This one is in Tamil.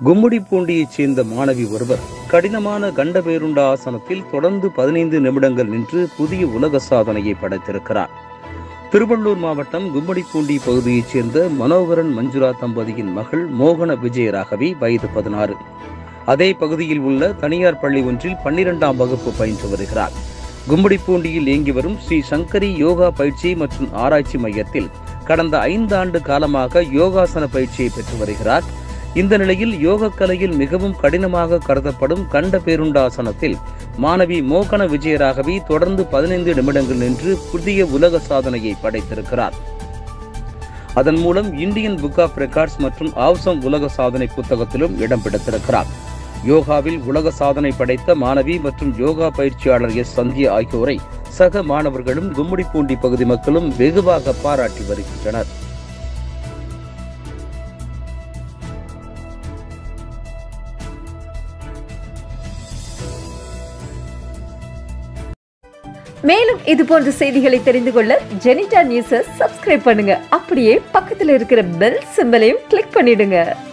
கும்முடிப்பூண்டியைச் சேர்ந்த மாணவி ஒருவர் கடினமான கண்டபேருண்ட ஆசனத்தில் தொடர்ந்து பதினைந்து நிமிடங்கள் நின்று புதிய உலக சாதனையை படைத்திருக்கிறார் திருவள்ளூர் மாவட்டம் கும்முடிப்பூண்டி பகுதியைச் சேர்ந்த மனோகரன் மஞ்சுளா தம்பதியின் மகள் மோகன விஜயராகவி வயது பதினாறு அதே பகுதியில் உள்ள தனியார் பள்ளி ஒன்றில் பன்னிரெண்டாம் வகுப்பு பயின்று வருகிறார் கும்முடிப்பூண்டியில் இயங்கி வரும் ஸ்ரீ சங்கரி யோகா பயிற்சி மற்றும் ஆராய்ச்சி மையத்தில் கடந்த ஐந்து ஆண்டு காலமாக யோகாசன பயிற்சியை பெற்று வருகிறார் இந்த நிலையில் யோக கலையில் மிகவும் கடினமாக கருதப்படும் கண்ட பேருண்டாசனத்தில் மாணவி மோகன விஜயராகவி தொடர்ந்து பதினைந்து நிமிடங்கள் நின்று புதிய உலக சாதனையை படைத்திருக்கிறார் அதன் மூலம் இந்தியன் புக் ஆஃப் ரெக்கார்ட்ஸ் மற்றும் ஆவ்சம் உலக சாதனை புத்தகத்திலும் இடம் பிடித்திருக்கிறார் யோகாவில் உலக சாதனை படைத்த மாணவி மற்றும் யோகா பயிற்சியாளர் எஸ் சந்தியா ஆகியோரை சக மாணவர்களும் கும்முடிப்பூண்டி பகுதி மக்களும் வெகுவாக பாராட்டி வருகின்றனர் மேலும் இது போன்ற செய்திகளை தெரிந்து கொள்ள ஜெனிட்டா நியூஸை சப்ஸ்கிரைப் பண்ணுங்க அப்படியே பக்கத்தில் இருக்கிற பெல் சிம்பலையும் கிளிக் பண்ணிடுங்க